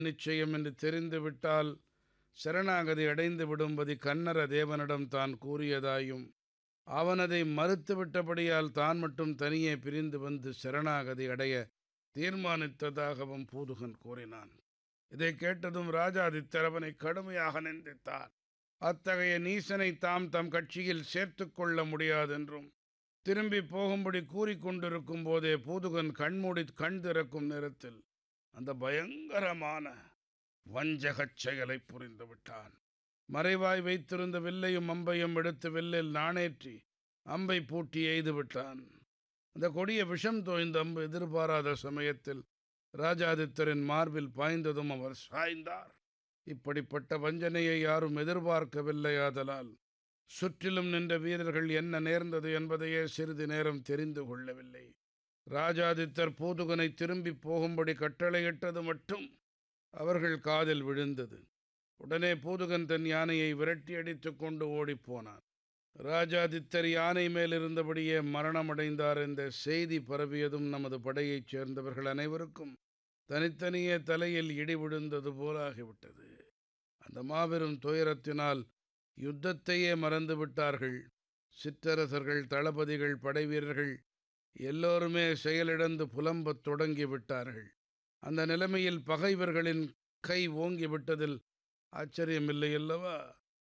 நிச்சயம் என்று தெரிந்துவிட்டால் சரணாகதி அடைந்து விடும்படி கன்னர தேவனிடம் தான் கூறியதாயும் அவனதை மறுத்துவிட்டபடியால் தான் மட்டும் தனியே பிரிந்து வந்து சரணாகதி அடைய தீர்மானித்ததாகவும் பூதுகன் கூறினான் இதை கேட்டதும் ராஜாதித்தர் அவனை கடுமையாக நிந்தித்தார் அத்தகைய நீசனை தாம் தம் கட்சியில் சேர்த்து கொள்ள முடியாதென்றும் திரும்பி போகும்படி கூறிக்கொண்டிருக்கும் போதே பூதுகன் கண்மூடி கண் திறக்கும் நேரத்தில் அந்த பயங்கரமான வஞ்சகச் செயலை புரிந்து விட்டான் மறைவாய் வைத்திருந்த வில்லையும் அம்பையும் எடுத்து வில்லில் நாணேற்றி அம்பை பூட்டி எய்து விட்டான் அந்த கொடிய விஷம் தோய்ந்த அம்பு எதிர்பாராத சமயத்தில் ராஜாதித்தரின் மார்பில் பாய்ந்ததும் அவர் சாய்ந்தார் இப்படிப்பட்ட வஞ்சனையை யாரும் எதிர்பார்க்கவில்லையாதலால் சுற்றிலும் நின்ற வீரர்கள் என்ன நேர்ந்தது என்பதையே சிறிது நேரம் தெரிந்து கொள்ளவில்லை ராஜாதித்தர் பூதுகனை திரும்பி போகும்படி கட்டளையிட்டது மட்டும் அவர்கள் காதில் விழுந்தது உடனே பூதுகன் தன் யானையை விரட்டி அடித்துக் கொண்டு ஓடிப்போனான் ராஜாதித்தர் யானை மேல் இருந்தபடியே மரணமடைந்தார் என்ற செய்தி பரவியதும் நமது படையைச் சேர்ந்தவர்கள் அனைவருக்கும் தனித்தனியே தலையில் இடி விழுந்தது போலாகிவிட்டது அந்த மாபெரும் துயரத்தினால் யுத்தத்தையே மறந்து விட்டார்கள் சிற்றரசர்கள் தளபதிகள் படைவீரர்கள் எல்லோருமே செயலிழந்து புலம்பத் தொடங்கி விட்டார்கள் அந்த நிலைமையில் பகைவர்களின் கை ஓங்கி விட்டதில் ஆச்சரியமில்லை அல்லவா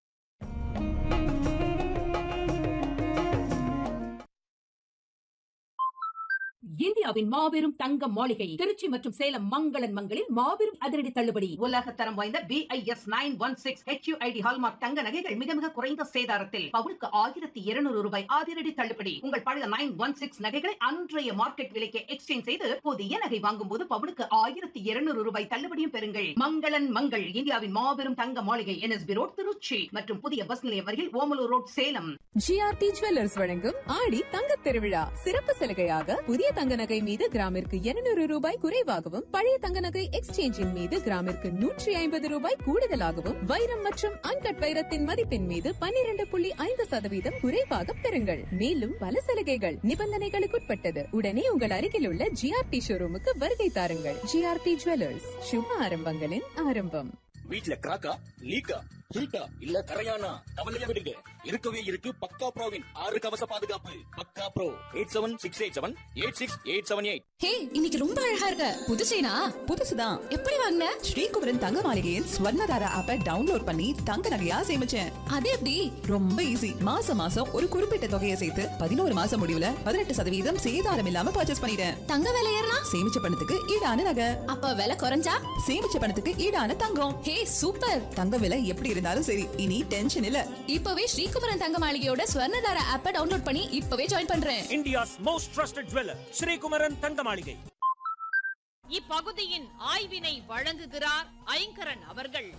இந்தியாவின் மாபெரும் தங்க மாளிகை திருச்சி மற்றும் சேலம் மங்களன் மங்களில் மாபெரும் அதிரடி தள்ளுபடி உலக தரம் வாய்ந்த BIS nine one six HUID hallmark தங்க நகைகள் மிக மிக குறைந்த சேதாரத்தில் பவுனுக்கு ஆயிரத்தி இருநூறு ரூபாய் அதிரடி தள்ளுபடி உங்கள் பழைய நைன் ஒன் சிக்ஸ் நகைகளை அன்றைய மார்க்கெட் விலைக்கு எக்ஸ்சேஞ்ச் செய்து புதிய நகை வாங்கும் போது பவுனுக்கு ஆயிரத்தி இருநூறு ரூபாய் தள்ளுபடியும் பெறுங்கள் மங்களன் மங்கள் இந்தியாவின் மாபெரும் தங்க மாளிகை என்எஸ்பி ரோட் திருச்சி மற்றும் புதிய பஸ் நிலையம் அருகில் Omalur road Salem GRT jewellers வழங்கும் ஆடி தங்கத் திருவிழா சிறப்பு சலுகையாக புதிய தங்க நகை மீது கிராமிற்கு 200 ரூபாய் குறைவாகவும் பழைய தங்க நகை எக்ஸ்சேஞ்சின் மீது கிராமிற்கு நூற்றி ஐம்பது ரூபாய் கூடுதலாகவும் வைரம் மற்றும் அன்கட் வைரத்தின் மதிப்பின் மீது 12.5% புள்ளி ஐந்து சதவீதம் குறைவாக பெறுங்கள் மேலும் பல சலுகைகள் நிபந்தனைகளுக்குட்பட்டது உடனே உங்கள் அருகில் உள்ள ஜிஆர்டி ஷோரூமுக்கு வருகை தாருங்கள் ஜிஆர்டி ஜுவல்லர்ஸ் சுப ஆரம்பங்களின் ஆரம்பம் வீட்ல கிராக்கா லீக்கா ஹீட்டா இல்ல கரையானா கவலைய விடுங்க இருக்கவே இருக்கு பக்கா ப்ரோவின் ஆறு கவச பாதுகாப்பு பக்கா pro eight seven six eight seven eight six eight seven eight hey இன்னைக்கு ரொம்ப அழகா இருக்க புது செயினா புதுசுதான் எப்படி வாங்கின ஸ்ரீகுமரன் தங்க மாளிகையின் ஸ்வர்ணதாரா ஆப்பை டவுன்லோட் பண்ணி தங்க நகையா சேமிச்சேன் அது எப்படி ரொம்ப ஈஸி மாசம் மாசம் ஒரு குறிப்பிட்ட தொகையை சேர்த்து பதினோரு மாசம் முடிவுல பதினெட்டு சதவீதம் சேதாரம் இல்லாம பர்ச்சேஸ் பண்ணிட்டேன் தங்க விலை ஏறினா சேமிச்ச பணத்துக்கு ஈடான நகை அப்ப விலை குறைஞ்சா சேமிச்ச பணத்துக்கு ஈடான தங்கம் ஹே சூப்பர் தங்க விலை எப்படி இருந்தாலும் சரி இனி டென்ஷன் இல்ல இப்பவே ஸ்ரீகுமரன் தங்க மாளிகையோட ஸ்வர்ணதார ஆப்பை டவுன்லோட் பண்ணி இப்பவே ஜாயின் பண்றேன் India's most trusted jeweler, Sri Kumaran Tangamalige. இப்பகுதியின் ஆய்வினை வழங்குகிறார் ஐங்கரன் அவர்கள்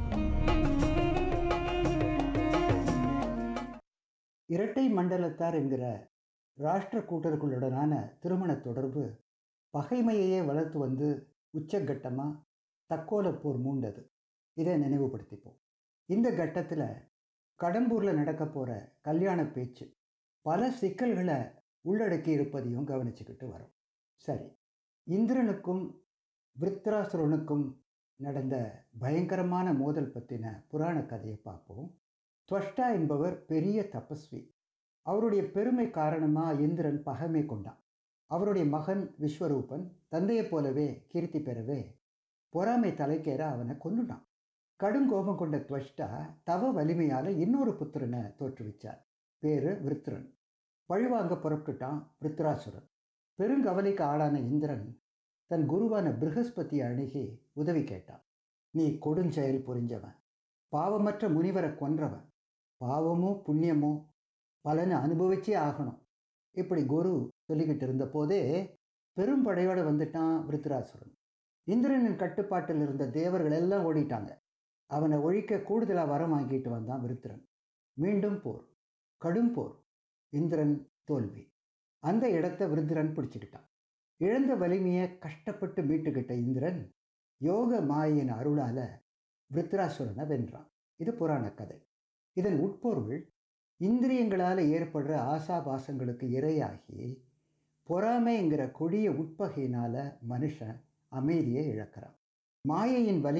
இரட்டை மண்டலத்தார் என்கிற ராஷ்டிர கூட்டர்களுடனான திருமண தொடர்பு பகைமையையே வளர்த்து வந்து உச்சகட்டமாக தக்கோலப் போர் மூண்டது இதை நினைவுபடுத்திப்போம் இந்த கட்டத்தில் கடம்பூரில் நடக்க போகிற கல்யாண பேச்சு பல சிக்கல்களை உள்ளடக்கி இருப்பதையும் கவனிச்சுக்கிட்டு வரோம் சரி இந்திரனுக்கும் விருத்ராசுரனுக்கும் நடந்த பயங்கரமான மோதல் பற்றின புராண கதையை பார்ப்போம் துவஷ்டா என்பவர் பெரிய தபஸ்வி அவருடைய பெருமை காரணமாக இந்திரன் பகைமை கொண்டான் அவருடைய மகன் விஸ்வரூபன் தந்தையைப் போலவே கீர்த்தி பெறவே பொறாமை தலைக்கேற அவனை கொன்னுட்டான் கடுங்கோபம் கொண்ட துவஷ்டா தவ வலிமையால் இன்னொரு புத்திரனை தோற்றுவிச்சார் பேரு விருத்ரன் பழிவாங்க புறப்பட்டுட்டான் விருத்ராசுரன் பெருங்கவலைக்கு ஆளான இந்திரன் தன் குருவான பிருகஸ்பதியை அணுகி உதவி கேட்டான் நீ கொடுஞ்செயல் புரிஞ்சவன் பாவமற்ற முனிவரை கொன்றவன் பாவமோ புண்ணியமோ பலனை அனுபவிச்சே ஆகணும் இப்படி குரு சொல்லிக்கிட்டு இருந்த போதே பெரும்படையோடு வந்துட்டான் விருத்ராசுரன் இந்திரனின் கட்டுப்பாட்டில் இருந்த தேவர்கள் எல்லாம் ஓடிட்டாங்க அவனை ஒழிக்க கூடுதலாக வரம் வாங்கிட்டு வந்தான் விருத்திரன் மீண்டும் போர் கடும் போர் இந்திரன் தோல்வி அந்த இடத்த விருத்திரன் பிடிச்சுக்கிட்டான் இழந்த வலிமையை கஷ்டப்பட்டு மீட்டுக்கிட்ட இந்திரன் யோக மாயின் அருளால விருத்ராசுரனை வென்றான் இது புராண கதை இதன் உட்பொருள் இந்திரியங்களால் ஏற்படுற ஆசாபாசங்களுக்கு இரையாகி பொறாமைங்கிற கொடிய உட்பகையினால மனுஷன் அமைதியை இழக்கிறான் மாயையின் வலி